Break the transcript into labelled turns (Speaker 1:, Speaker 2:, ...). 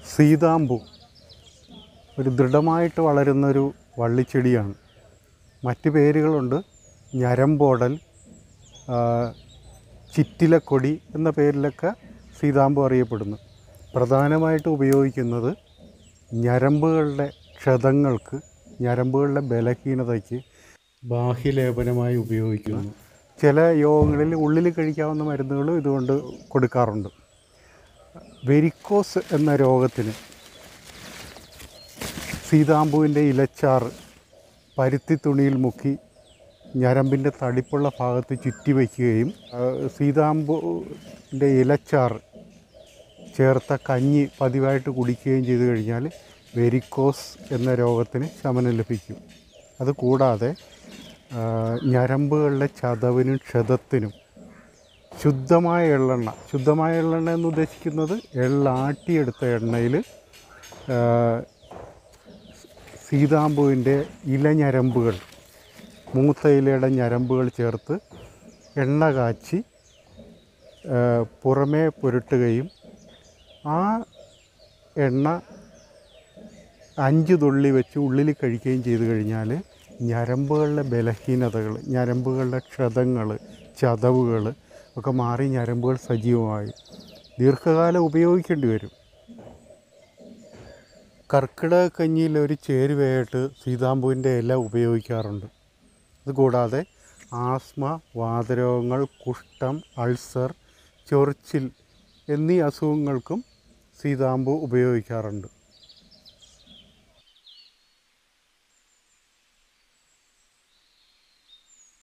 Speaker 1: സീതാമ്പു ഒരു ദൃഢമായിട്ട് വളരുന്നൊരു വള്ളിച്ചെടിയാണ് മറ്റ് പേരുകളുണ്ട് ഞരമ്പോടൽ ആ, ചിറ്റിലക്കൊടി എന്ന പേരിലൊക്കെ സീതാമ്പു അറിയപ്പെടുന്നു പ്രധാനമായിട്ട് ഉപയോഗിക്കുന്നത് ഞരമ്പുകളുടെ ക്ഷതങ്ങൾക്ക് ഞരമ്പുകളുടെ ബലഹീനതയ്ക്ക് ബാഹ്യലേപനമായി ഉപയോഗിക്കുന്നു ചില യോഗങ്ങളിൽ ഉള്ളിൽ കഴിക്കാവുന്ന മരുന്നുകളും ഇതുകൊണ്ട് കൊടുക്കാറുണ്ട് വെരിക്കോസ് എന്ന രോഗത്തിന് സീതാമ്പുവിൻ്റെ ഇലച്ചാറ് പരുത്തി തുണിയിൽ മുക്കി ഞരമ്പിൻ്റെ തടിപ്പുള്ള ഭാഗത്ത് ചുറ്റി വയ്ക്കുകയും ആ, സീതാമ്പുവിൻ്റെ ഇലച്ചാറ് ചേർത്ത കഞ്ഞി പതിവായിട്ട് കുടിക്കുകയും ചെയ്തു കഴിഞ്ഞാൽ വെരിക്കോസ് എന്ന രോഗത്തിന് ശമനം ലഭിക്കും അതുകൂടാതെ ആ, ഞരമ്പുകളുടെ ചതവിനും ക്ഷതത്തിനും ശുദ്ധമായ എള്ളെണ്ണ ശുദ്ധമായ എള്ളെണ്ണ എന്ന് ഉദ്ദേശിക്കുന്നത് എള്ളാട്ടിയെടുത്ത എണ്ണയിൽ സീതാമ്പുവിൻ്റെ ഇലഞരമ്പുകൾ മൂത്ത ഇലയുടെ ഞരമ്പുകൾ ചേർത്ത് എണ്ണ കാച്ചി ആ, പുറമേ പുരട്ടുകയും ആ എണ്ണ അഞ്ച് തുള്ളി വെച്ച് ഉള്ളിൽ കഴിക്കുകയും ചെയ്തു കഴിഞ്ഞാൽ ഞരമ്പുകളുടെ ബലഹീനതകൾ ഞരമ്പുകളുടെ ക്ഷതങ്ങൾ ചതവുകൾ ഒക്കെ മാറി ഞരമ്പുകൾ സജീവമായി ദീർഘകാലം ഉപയോഗിക്കേണ്ടി വരും കർക്കിടക കഞ്ഞിയിൽ ഒരു ചേരുവയായിട്ട് സീതാമ്പുവിൻ്റെ ഇല ഉപയോഗിക്കാറുണ്ട് അതുകൂടാതെ ആസ്മ വാതരോഗങ്ങൾ കുഷ്ഠം അൾസർ ചൊറിച്ചിൽ എന്നീ അസുഖങ്ങൾക്കും സീതാമ്പു ഉപയോഗിക്കാറുണ്ട്